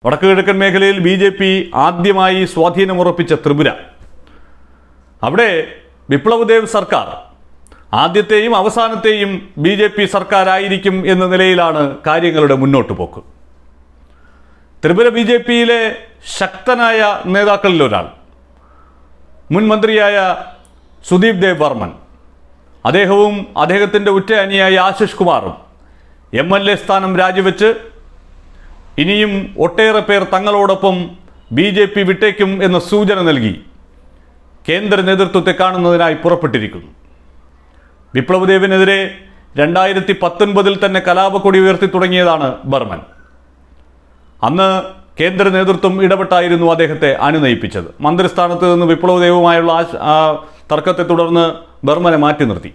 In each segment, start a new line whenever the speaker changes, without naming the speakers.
വടക്ക് കിഴക്കൻ മേഖലയിൽ ബി ജെ പി ആദ്യമായി സ്വാധീനമുറപ്പിച്ച ത്രിപുര അവിടെ വിപ്ലവദേവ് സർക്കാർ ആദ്യത്തെയും അവസാനത്തെയും ബി ജെ പി സർക്കാരായിരിക്കും എന്ന നിലയിലാണ് കാര്യങ്ങളുടെ മുന്നോട്ട് പോക്ക് ത്രിപുര ബി ജെ പിയിലെ ശക്തനായ നേതാക്കളിൽ ഒരാൾ മുൻ മന്ത്രിയായ സുദീപ് ദേവ് വർമ്മൻ അദ്ദേഹവും അദ്ദേഹത്തിൻ്റെ ഉറ്റ അനിയായ ആശിഷ് കുമാറും എം എൽ എ സ്ഥാനം രാജിവെച്ച് ഇനിയും ഒട്ടേറെ പേർ തങ്ങളോടൊപ്പം ബി ജെ പി വിട്ടേക്കും എന്ന സൂചന നൽകി കേന്ദ്ര നേതൃത്വത്തെ കാണുന്നതിനായി പുറപ്പെട്ടിരിക്കുന്നു വിപ്ലവദേവിനെതിരെ രണ്ടായിരത്തി പത്തൊൻപതിൽ തന്നെ കലാപക്കൊടി ഉയർത്തി തുടങ്ങിയതാണ് ബർമൻ അന്ന് കേന്ദ്ര നേതൃത്വം ഇടപെട്ടായിരുന്നു അദ്ദേഹത്തെ അനുനയിപ്പിച്ചത് മന്ത്രിസ്ഥാനത്ത് നിന്ന് വിപ്ലവദേവുമായുള്ള ആ- ആ തർക്കത്തെ തുടർന്ന് ബർമനെ മാറ്റി നിർത്തി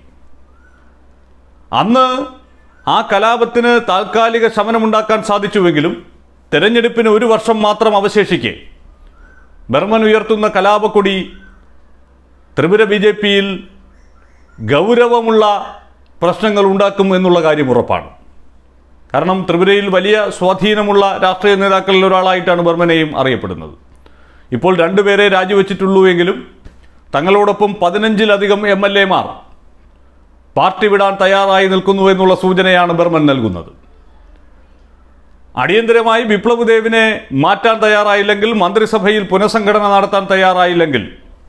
അന്ന് ആ കലാപത്തിന് താൽക്കാലിക ശമനമുണ്ടാക്കാൻ സാധിച്ചുവെങ്കിലും തെരഞ്ഞെടുപ്പിന് ഒരു വർഷം മാത്രം അവശേഷിക്കെ ബർമൻ ഉയർത്തുന്ന കലാപക്കൊടി ത്രിപുര ബി ജെ പിയിൽ ഗൗരവമുള്ള പ്രശ്നങ്ങൾ ഉണ്ടാക്കും എന്നുള്ള കാര്യം ഉറപ്പാണ് കാരണം ത്രിപുരയിൽ വലിയ സ്വാധീനമുള്ള രാഷ്ട്രീയ നേതാക്കളിൽ ഒരാളായിട്ടാണ് ബർമനെയും അറിയപ്പെടുന്നത് ഇപ്പോൾ രണ്ടുപേരെ രാജിവെച്ചിട്ടുള്ളൂ എങ്കിലും തങ്ങളോടൊപ്പം പതിനഞ്ചിലധികം എം എൽ എമാർ പാർട്ടി വിടാൻ തയ്യാറായി നിൽക്കുന്നു എന്നുള്ള സൂചനയാണ് ബർമൻ നൽകുന്നത് അടിയന്തരമായി വിപ്ലവ് ദേവിനെ മാറ്റാൻ തയ്യാറായില്ലെങ്കിൽ മന്ത്രിസഭയിൽ പുനഃസംഘടന നടത്താൻ തയ്യാറായില്ലെങ്കിൽ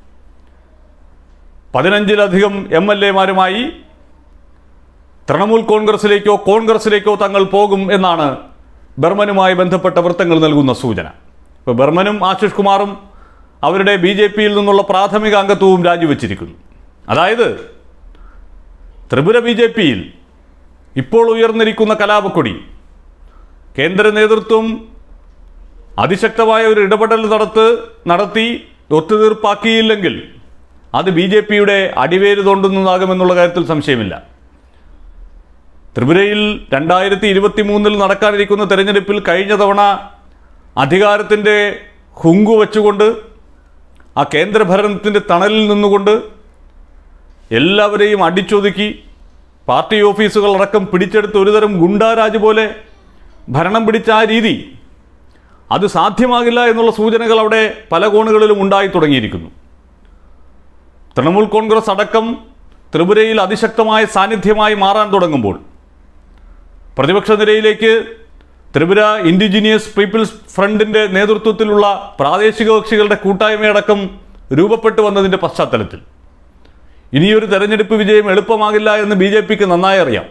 പതിനഞ്ചിലധികം എം എൽ എമാരുമായി തൃണമൂൽ കോൺഗ്രസിലേക്കോ കോൺഗ്രസിലേക്കോ തങ്ങൾ പോകും എന്നാണ് ബർമനുമായി ബന്ധപ്പെട്ട വൃത്തങ്ങൾ നൽകുന്ന സൂചന ഇപ്പോൾ ബർമനും ആശിഷ് കുമാറും അവരുടെ ബി ജെ പിയിൽ നിന്നുള്ള പ്രാഥമിക അംഗത്വവും രാജിവെച്ചിരിക്കുന്നു അതായത് ത്രിപുര ബി ജെ പിയിൽ ഇപ്പോൾ ഉയർന്നിരിക്കുന്ന കലാപക്കൊടി കേന്ദ്ര നേതൃത്വം അതിശക്തമായ ഒരു ഇടപെടൽ നടത്ത് നടത്തി ഒത്തുതീർപ്പാക്കിയില്ലെങ്കിൽ അത് ബി ജെ പിയുടെ അടിവേര് തോണ്ടുന്നതാകുമെന്നുള്ള കാര്യത്തിൽ സംശയമില്ല ത്രിപുരയിൽ രണ്ടായിരത്തി ഇരുപത്തി മൂന്നിൽ നടക്കാനിരിക്കുന്ന തെരഞ്ഞെടുപ്പിൽ കഴിഞ്ഞ തവണ അധികാരത്തിൻ്റെ ഹുങ്കു വെച്ചുകൊണ്ട് ആ കേന്ദ്രഭരണത്തിൻ്റെ തണലിൽ നിന്നുകൊണ്ട് എല്ലാവരെയും അടിച്ചൊതുക്കി പാർട്ടി ഓഫീസുകൾ അടക്കം പിടിച്ചെടുത്ത് ഒരുതരം ഗുണ്ടാരാജ് പോലെ ഭരണം പിടിച്ച ആ രീതി അത് സാധ്യമാകില്ല എന്നുള്ള സൂചനകൾ അവിടെ പല കോണുകളിലും ഉണ്ടായി തുടങ്ങിയിരിക്കുന്നു തൃണമൂൽ കോൺഗ്രസ് അടക്കം ത്രിപുരയിൽ അതിശക്തമായ സാന്നിധ്യമായി മാറാൻ തുടങ്ങുമ്പോൾ പ്രതിപക്ഷ നിരയിലേക്ക് ത്രിപുര ഇൻഡിജിനിയസ് പീപ്പിൾസ് ഫ്രണ്ടിന്റെ നേതൃത്വത്തിലുള്ള പ്രാദേശിക കക്ഷികളുടെ കൂട്ടായ്മയടക്കം രൂപപ്പെട്ടു വന്നതിന്റെ പശ്ചാത്തലത്തിൽ ഇനിയൊരു തെരഞ്ഞെടുപ്പ് വിജയം എളുപ്പമാകില്ല എന്ന് ബി ജെ പിക്ക് നന്നായി അറിയാം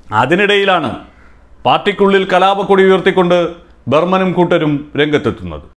അതിനിടയിലാണ് പാർട്ടിക്കുള്ളിൽ കലാപക്കൊടി ഉയർത്തിക്കൊണ്ട് ബർമനും കൂട്ടരും രംഗത്തെത്തുന്നത്